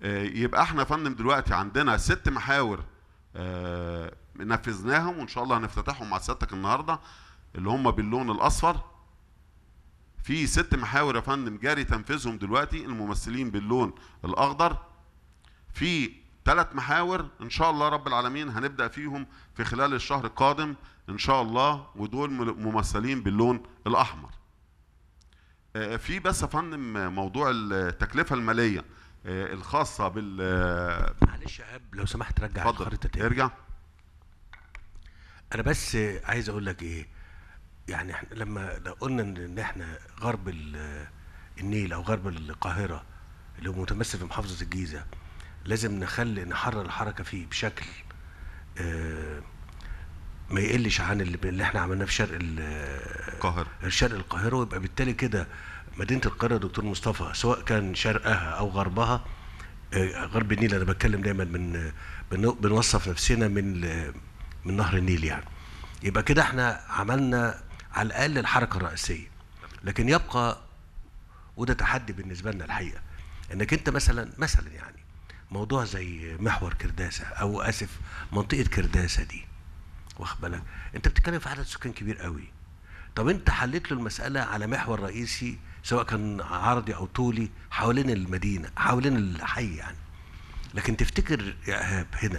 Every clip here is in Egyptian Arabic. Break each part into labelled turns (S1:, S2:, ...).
S1: آه، يبقى احنا يا فندم دلوقتي عندنا ست محاور آه، نفذناهم وان شاء الله هنفتتحهم مع سيادتك النهارده اللي هم باللون الاصفر في ست محاور يا فندم جاري تنفيذهم دلوقتي الممثلين باللون الاخضر في ثلاث محاور ان شاء الله رب العالمين هنبدا فيهم في خلال الشهر القادم ان شاء الله ودول مل- ممثلين باللون الاحمر آه، في بس يا فندم موضوع التكلفه الماليه آه، الخاصه بال آه،
S2: معلش يا اب لو سمحت رجع
S1: اتفضل
S2: الخريطه تاني
S1: ارجع
S2: انا بس عايز اقول لك ايه يعني احنا لما لو قلنا ان إن احنا غرب ال- النيل او غرب القاهره اللي هو متمثل في محافظه الجيزه لازم نخلي نحرر الحركه فيه بشكل آه، ما يقلش عن اللي, اللي احنا عملناه في شرق ال-
S1: القاهره
S2: شرق القاهره ويبقى بالتالي كده مدينه القاهره يا دكتور مصطفى سواء كان شرقها او غربها آه، غرب النيل انا بتكلم دايما من بن- بنوصف نفسنا من ال- من نهر النيل يعني يبقى كده احنا عملنا على الاقل الحركه الرئيسيه لكن يبقى وده تحدي بالنسبه لنا الحقيقه انك انت مثلا مثلا يعني موضوع زي محور كرداسه او اسف منطقه كرداسه دي واخد بالك انت بتتكلم في عدد سكان كبير قوي طب انت حليت له المساله على محور رئيسي سواء كان عرضي او طولي حوالين المدينه حوالين الحي يعني لكن تفتكر يا ايهاب هنا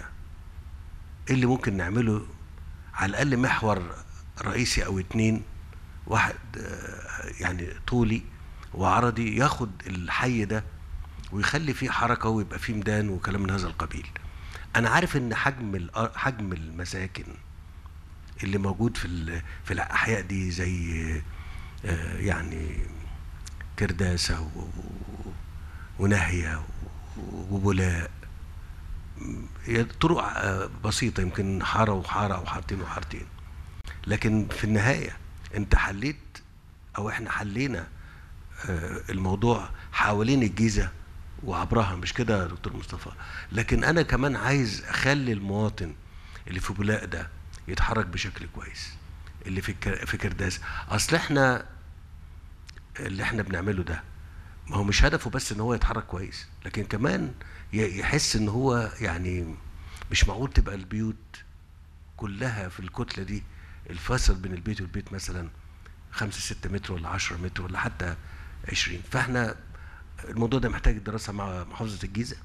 S2: ايه اللي ممكن نعمله على الاقل محور رئيسي او اتنين واحد آه، يعني طولي وعرضي ياخد الحي ده ويخلي فيه حركه ويبقى فيه ميدان وكلام من هذا القبيل انا عارف ان حجم الأر- حجم المساكن اللي موجود في ال- في الاحياء دي زي آه، يعني كرداسه و- و- وناهيه و- وبولاق م- هي طرق آه، بسيطه يمكن حاره وحاره او حارتين وحارتين لكن في النهايه انت حليت او احنا حلينا آه، الموضوع حوالين الجيزه وعبرها مش كده يا دكتور مصطفى لكن انا كمان عايز اخلي المواطن اللي في بولاق ده يتحرك بشكل كويس اللي في الك- في كرداس اصل احنا اللي احنا بنعمله ده ما هو مش هدفه بس ان هو يتحرك كويس لكن كمان ي- يحس ان هو يعني مش معقول تبقى البيوت كلها في الكتله دي الفاصل بين البيت والبيت مثلا خمسة ستة متر ولا عشرة متر ولا حتى عشرين فاحنا الموضوع ده محتاج دراسة مع محافظة الجيزة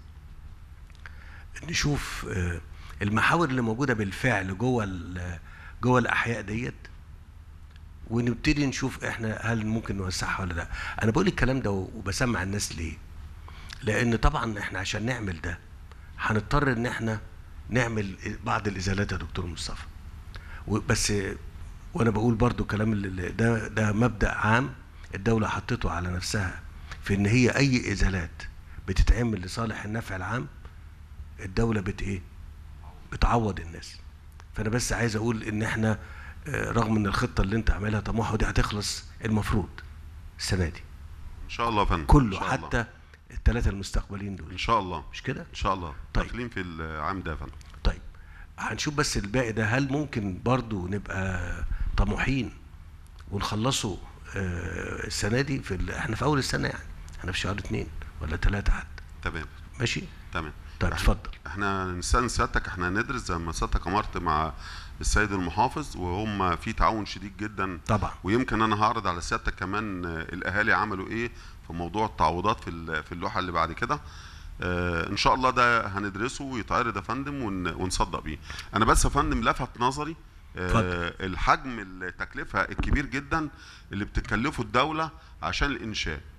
S2: نشوف آه، المحاور اللي موجودة بالفعل جوه ال- جوه الأحياء ديت ونبتدي نشوف احنا هل ممكن نوسعها ولا لا انا بقول الكلام ده وبسمع الناس ليه لان طبعا احنا عشان نعمل ده هنضطر ان احنا نعمل بعض الازالات يا دكتور مصطفى و- بس وانا بقول برضو كلام اللي ده ده مبدا عام الدوله حطته على نفسها في ان هي اي ازالات بتتعمل لصالح النفع العام الدوله بت ايه بتعوض الناس فانا بس عايز اقول ان احنا آه، رغم ان الخطه اللي انت عاملها طموحه دي هتخلص المفروض السنه دي
S1: ان شاء الله يا فندم
S2: كله
S1: إن شاء الله.
S2: حتى الثلاثه المستقبلين دول
S1: ان شاء الله
S2: مش كده
S1: ان شاء الله
S2: طيب.
S1: داخلين في العام ده يا فندم
S2: طيب هنشوف بس الباقي ده هل ممكن برضو نبقى طموحين ونخلصه آه، السنه دي في ال... احنا في اول السنه يعني احنا في شهر اتنين ولا ثلاثه حتى
S1: تمام
S2: ماشي
S1: تمام
S2: طيب
S1: إحنا-
S2: اتفضل
S1: احنا نستأذن سيادتك احنا هندرس زي ما سيادتك امرت مع السيد المحافظ وهم في تعاون شديد جدا
S2: طبعا
S1: ويمكن انا هعرض على سيادتك كمان آه، الاهالي عملوا ايه في موضوع التعويضات في ال- في اللوحه اللي بعد كده آه، ان شاء الله ده هندرسه ويتعرض يا فندم ون- ونصدق بيه انا بس يا فندم لفت نظري آه،
S2: اتفضل.
S1: الحجم التكلفه الكبير جدا اللي بتكلفه الدوله عشان الانشاء